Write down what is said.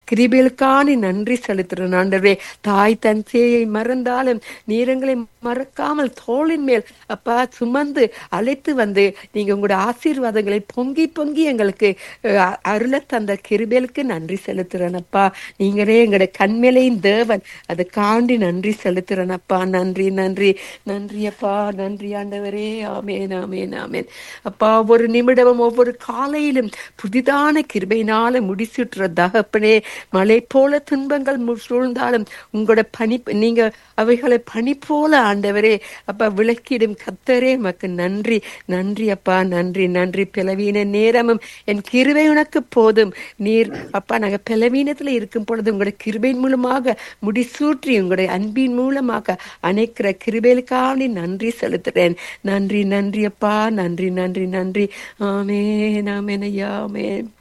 கிருபைகளுக்கான நன்றி செலுத்துறேன் ஆண்டவரே தாய் தன் சேயை மறந்தாலும் நீரங்களை மறக்காமல் தோளின் மேல் அப்பா சுமந்து அழைத்து வந்து நீங்க உங்களுடைய ஆசீர்வாதங்களை பொங்கி பொங்கி எங்களுக்கு அஹ், அருள தந்த கிருபேலுக்கு நன்றி செலுத்துறேன் அப்பா நீங்களே எங்களுடைய கண்மேலையும் தேவன் அதை காண்டி நன்றி செலுத்துறேன் அப்பா நன்றி நன்றி நன்றி அப்பா நன்றி ஆண்டவரே ஆமேன் ஆமேன் ஆமேன் அப்பா ஒவ்வொரு நிமிடமும் ஒவ்வொரு காலையிலும் புதிதான கிருபையினால முடிசூட்டுற தகப்பனே மலை போல துன்பங்கள் மு- சூழ்ந்தாலும் உங்களோட பனி நீங்க அவைகளை பனி போல ஆண்டவரே அப்பா விளக்கிடும் கத்தரே உமக்கு நன்றி நன்றி அப்பா நன்றி நன்றி பிளவீன நேரமும் என் கிருபை உனக்கு போதும் நீர் அப்பா நாங்க பிளவீனத்துல இருக்கும் பொழுது உங்களுடைய கிருபையின் மூலமாக முடிசூற்றி உங்களுடைய அன்பின் மூலமாக அணைக்கிற கிருபைகளுக்காக நன்றி செலுத்துறேன் நன்றி நன்றி அப்பா நன்றி நன்றி நன்றி ஆமேன் ஆமேன் ஐயா ஆமேன்